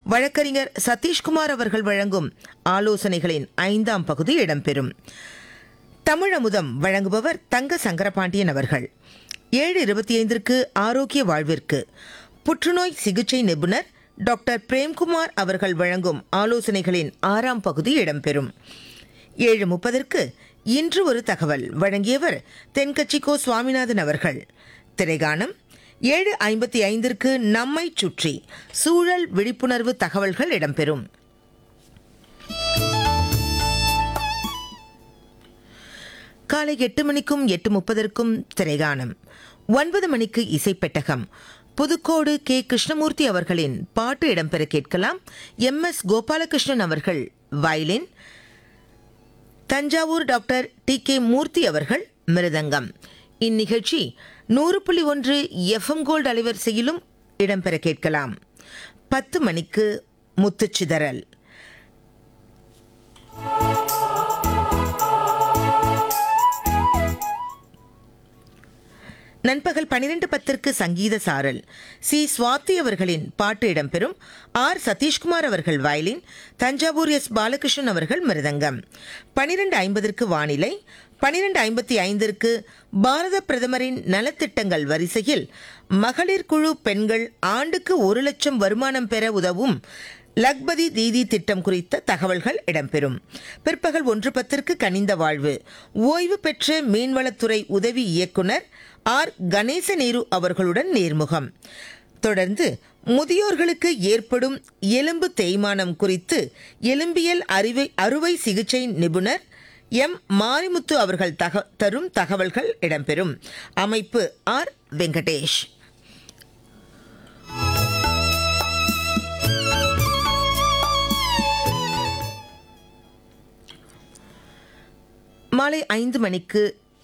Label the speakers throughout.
Speaker 1: வழக்கறிஞர் சதீஷ்குமார் அவர்கள் வழங்கும் ஆலோசனைகளின் ஐந்தாம் பகுதி இடம்பெறும் தமிழமுதம் வழங்குபவர் தங்க சங்கரபாண்டியன் அவர்கள் ஏழு இருபத்தி ஐந்திற்கு ஆரோக்கிய வாழ்விற்கு புற்றுநோய் சிகிச்சை நிபுணர் டாக்டர் பிரேம்குமார் அவர்கள் வழங்கும் ஆலோசனைகளின் ஆறாம் பகுதி இடம்பெறும் ஏழு முப்பதற்கு இன்று ஒரு தகவல் வழங்கியவர் தென்கட்சிக்கோ சுவாமிநாதன் அவர்கள் திரைகானம் ஏழு ஐம்பத்தி ஐந்திற்கு நம்மை சுற்றி சூழல் விழிப்புணர்வு தகவல்கள் இடம்பெறும் காலை எட்டு மணிக்கும் எட்டு முப்பதற்கும் திரைகானம் ஒன்பது மணிக்கு இசைப்பெட்டகம் புதுக்கோடு கே கிருஷ்ணமூர்த்தி அவர்களின் பாட்டு இடம்பெற கேட்கலாம் எம் எஸ் கோபாலகிருஷ்ணன் அவர்கள் violin Thanjavur doctor T K Murthy அவர்கள் மிருதங்கம் இந்நிகழ்ச்சி நூறு புள்ளி ஒன்று எஃப்எம் கோல்டு அலைவரிசையிலும் இடம்பெற கேட்கலாம் பத்து மணிக்கு முத்துச்சிதறல் நண்பகல் பனிரெண்டு பத்திற்கு சங்கீத சாரல் சி சுவாதி அவர்களின் பாட்டு இடம்பெறும் ஆர் சதீஷ்குமார் அவர்கள் வயலின் தஞ்சாவூர் எஸ் பாலகிருஷ்ணன் அவர்கள் மிருதங்கம் பனிரெண்டு ஐம்பதற்கு வானிலை பனிரெண்டு ஐம்பத்தி ஐந்திற்கு பாரத பிரதமரின் நலத்திட்டங்கள் வரிசையில் மகளிர் குழு பெண்கள் ஆண்டுக்கு ஒரு லட்சம் வருமானம் பெற உதவும் லக்பதி தீதி திட்டம் குறித்த தகவல்கள் இடம்பெறும் பிற்பகல் ஒன்று பத்திற்கு கனிந்த வாழ்வு ஓய்வு பெற்ற மீன்வளத்துறை உதவி இயக்குனர் ஆர் கணேசநேரு அவர்களுடன் நேர்முகம் தொடர்ந்து முதியோர்களுக்கு ஏற்படும் எலும்பு தேய்மானம் குறித்து எலும்பியல் அறிவை அறுவை சிகிச்சை நிபுணர் எம் மாரிமுத்து அவர்கள் தக தரும் தகவல்கள் இடம்பெறும் அமைப்பு ஆர் வெங்கடேஷ் மாலை ஐந்து மணிக்கு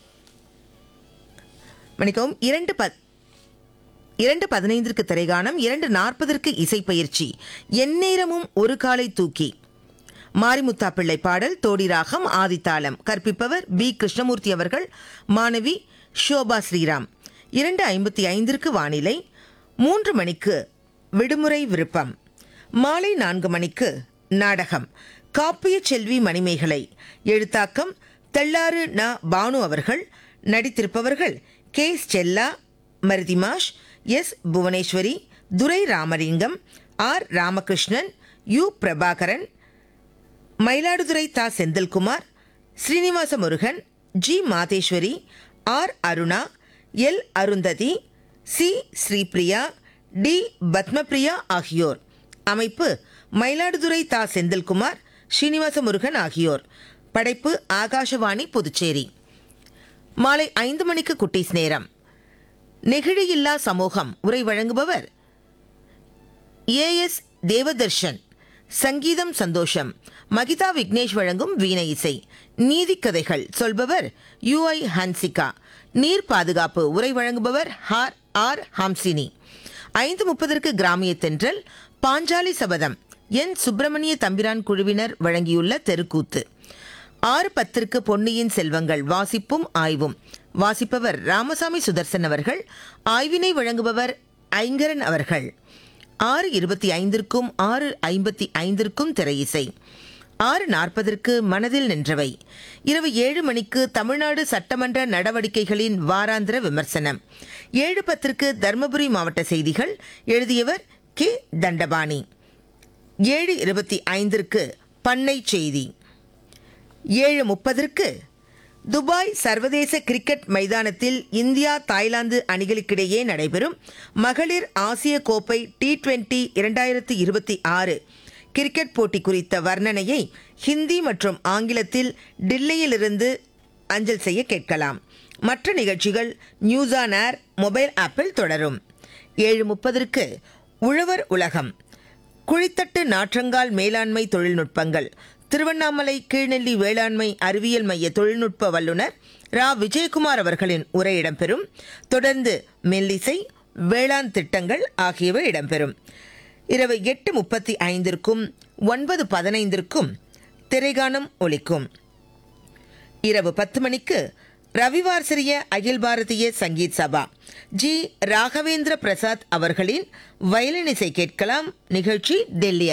Speaker 1: மணிக்கவும் இரண்டு பத் இரண்டு பதினைந்திற்கு திரைகாணம் இரண்டு நாற்பதற்கு இசைப்பயிற்சி எந்நேரமும் ஒரு காலை தூக்கி மாரிமுத்தா பிள்ளை பாடல் தோடி ராகம் ஆதித்தாளம் கற்பிப்பவர் பி கிருஷ்ணமூர்த்தி அவர்கள் மாணவி ஷோபா ஸ்ரீராம் இரண்டு ஐம்பத்தி ஐந்திற்கு வானிலை மூன்று மணிக்கு விடுமுறை விருப்பம் மாலை நான்கு மணிக்கு நாடகம் காப்பிய செல்வி மணிமேகலை எழுத்தாக்கம் தெள்ளாறு ந பானு அவர்கள் நடித்திருப்பவர்கள் கே ஸ்டெல்லா மருதிமாஷ் S Bhuvaneswari Durai Ramalingam R Ramakrishnan U Prabhakaran Mayiladuthurai தா Senthilkumar Srinivasa Murugan G Maheswari R Aruna L Arundhati C Sripriya T Padmapriya ஆகியோர் அமைப்பு மயிலாடுதுறை தா செந்தில்குமார் ஸ்ரீனிவாச முருகன் ஆகியோர் படைப்பு ஆகாஷவாணி புதுச்சேரி மாலை ஐந்து மணிக்கு குட்டீஸ் நேரம் நெகிழியில்லா சமூகம் உரை வழங்குபவர் ஏஎஸ் தேவதர்ஷன் சங்கீதம் சந்தோஷம் மகிதா விக்னேஷ் வழங்கும் வீணை இசை நீதிக்கதைகள் சொல்பவர் யுஐ ஹன்சிகா நீர் பாதுகாப்பு உரை வழங்குபவர் ஹார் ஆர் ஹம்சினி ஐந்து முப்பதற்கு கிராமிய தென்றல் பாஞ்சாலி சபதம் என் சுப்பிரமணிய தம்பிரான் குழுவினர் வழங்கியுள்ள தெருக்கூத்து ஆறு பத்திற்கு பொன்னியின் செல்வங்கள் வாசிப்பும் ஆய்வும் வாசிப்பவர் ராமசாமி சுதர்சன் அவர்கள் ஆய்வினை வழங்குபவர் ஐங்கரன் அவர்கள் ஆறு இருபத்தி ஐந்திற்கும் ஆறு ஐம்பத்தி ஐந்திற்கும் திரையிசை ஆறு நாற்பதற்கு மனதில் நின்றவை இரவு ஏழு மணிக்கு தமிழ்நாடு சட்டமன்ற நடவடிக்கைகளின் வாராந்திர விமர்சனம் ஏழு பத்திற்கு தருமபுரி மாவட்ட செய்திகள் எழுதியவர் கே தண்டபாணி ஏழு இருபத்தி ஐந்திற்கு பண்ணை செய்தி ஏழு முப்பதற்கு துபாய் சர்வதேச கிரிக்கெட் மைதானத்தில் இந்தியா தாய்லாந்து அணிகளுக்கிடையே நடைபெறும் மகளிர் ஆசிய கோப்பை டி டுவெண்டி இரண்டாயிரத்தி இருபத்தி ஆறு கிரிக்கெட் போட்டி குறித்த வர்ணனையை ஹிந்தி மற்றும் ஆங்கிலத்தில் டில்லியிலிருந்து அஞ்சல் செய்ய கேட்கலாம் மற்ற நிகழ்ச்சிகள் நியூஸ் ஆன் ஏர் மொபைல் ஆப்பில் தொடரும் ஏழு முப்பதற்கு உழவர் உலகம் குழித்தட்டு நாற்றங்கால் மேலாண்மை தொழில்நுட்பங்கள் திருவண்ணாமலை கீழ்நெல்லி வேளாண்மை அறிவியல் மைய தொழில்நுட்ப வல்லுநர் ரா விஜயகுமார் அவர்களின் உரை இடம்பெறும் தொடர்ந்து மெல்லிசை வேளாண் திட்டங்கள் ஆகியவை இடம்பெறும் இரவு எட்டு முப்பத்தி ஐந்திற்கும் ஒன்பது பதினைந்திற்கும் திரைகானம் ஒலிக்கும் இரவு பத்து மணிக்கு ரவிவார் சிறிய அகில் பாரதிய சங்கீத் சபா ஜி ராகவேந்திர பிரசாத் அவர்களின் வயலின் இசை கேட்கலாம் நிகழ்ச்சி டெல்லி